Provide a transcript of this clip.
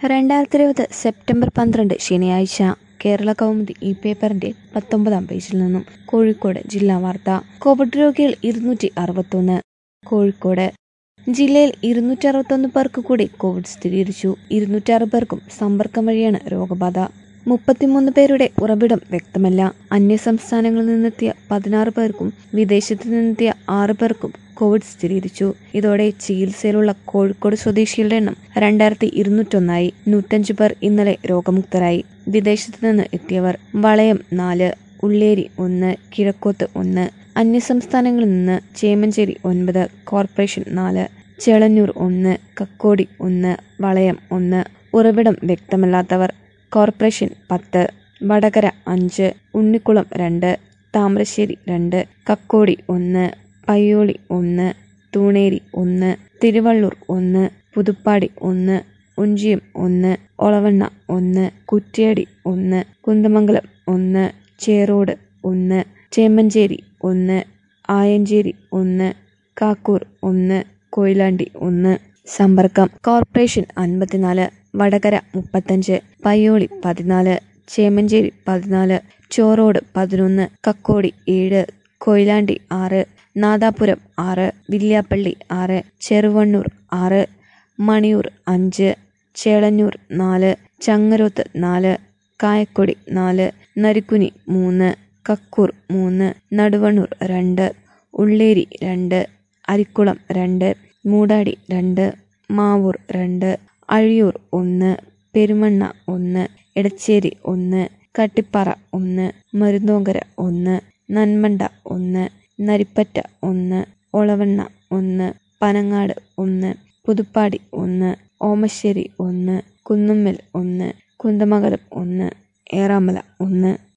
രണ്ടായിരത്തി ഇരുപത് സെപ്റ്റംബർ പന്ത്രണ്ട് ശനിയാഴ്ച കേരള കൗമുദി ഈ പേപ്പറിന്റെ പത്തൊമ്പതാം പേജിൽ നിന്നും കോഴിക്കോട് ജില്ലാ വാർത്ത കോവിഡ് രോഗികൾ ഇരുന്നൂറ്റി അറുപത്തൊന്ന് കോഴിക്കോട് ജില്ലയിൽ ഇരുന്നൂറ്റി അറുപത്തൊന്ന് പേർക്ക് കൂടി കോവിഡ് സ്ഥിരീകരിച്ചു ഇരുന്നൂറ്റാറ് പേർക്കും സമ്പർക്കം വഴിയാണ് രോഗബാധ മുപ്പത്തിമൂന്ന് പേരുടെ ഉറവിടം വ്യക്തമല്ല അന്യസംസ്ഥാനങ്ങളിൽ നിന്നെത്തിയ പതിനാറ് പേർക്കും വിദേശത്ത് നിന്നെത്തിയ ആറ് പേർക്കും കോവിഡ് സ്ഥിരീകരിച്ചു ഇതോടെ ചികിത്സയിലുള്ള കോഴിക്കോട് സ്വദേശികളുടെ എണ്ണം രണ്ടായിരത്തി ഇരുന്നൂറ്റൊന്നായി നൂറ്റഞ്ചു പേർ ഇന്നലെ രോഗമുക്തരായി വിദേശത്ത് നിന്ന് എത്തിയവർ വളയം നാല് ഉള്ളേരി ഒന്ന് കിഴക്കോത്ത് ഒന്ന് അന്യസംസ്ഥാനങ്ങളിൽ നിന്ന് ചേമഞ്ചേരി ഒൻപത് കോർപ്പറേഷൻ നാല് ചേളന്നൂർ ഒന്ന് കക്കോടി ഒന്ന് വളയം ഒന്ന് ഉറവിടം വ്യക്തമല്ലാത്തവർ കോർപ്പറേഷൻ പത്ത് വടകര അഞ്ച് ഉണ്ണിക്കുളം രണ്ട് താമരശ്ശേരി രണ്ട് കക്കോടി ഒന്ന് പയ്യോളി ഒന്ന് തൂണേരി ഒന്ന് തിരുവള്ളൂർ ഒന്ന് പുതുപ്പാടി ഒന്ന് ഉഞ്ചിയം ഒന്ന് ഒളവണ്ണ ഒന്ന് കുറ്റ്യാടി ഒന്ന് കുന്ദമംഗലം ഒന്ന് ചേറോട് ഒന്ന് ചേമഞ്ചേരി ഒന്ന് ആയഞ്ചേരി ഒന്ന് കാക്കൂർ ഒന്ന് കൊയിലാണ്ടി ഒന്ന് സമ്പർക്കം കോർപ്പറേഷൻ അൻപത്തിനാല് വടകര മുപ്പത്തഞ്ച് പയ്യോളി പതിനാല് ചേമഞ്ചേരി പതിനാല് ചോറോട് പതിനൊന്ന് കക്കോടി ഏഴ് കൊയിലാണ്ടി ആറ് നാദാപുരം ആറ് വില്യാപ്പള്ളി ആറ് ചെറുവണ്ണൂർ ആറ് മണിയൂർ അഞ്ച് ചേളന്നൂർ നാല് ചങ്ങരോത്ത് നാല് കായക്കൊടി നാല് നരിക്കുനി മൂന്ന് കക്കൂർ മൂന്ന് നടുവണ്ണൂർ രണ്ട് ഉള്ളേരി രണ്ട് അരിക്കുളം രണ്ട് മൂടാടി രണ്ട് മാവൂർ രണ്ട് അഴിയൂർ ഒന്ന് പെരുമണ്ണ ഒന്ന് എടച്ചേരി ഒന്ന് കട്ടിപ്പാറ ഒന്ന് മരുന്നോങ്കര ഒന്ന് നന്മണ്ട ഒന്ന് നരിപ്പറ്റ ഒന്ന് ഒളവണ്ണ ഒന്ന് പനങ്ങാട് ഒന്ന് പുതുപ്പാടി ഒന്ന് ഓമശ്ശേരി ഒന്ന് കുന്നുമ്മൽ ഒന്ന് കുന്തമംഗലം ഒന്ന് ഏറാമല ഒന്ന്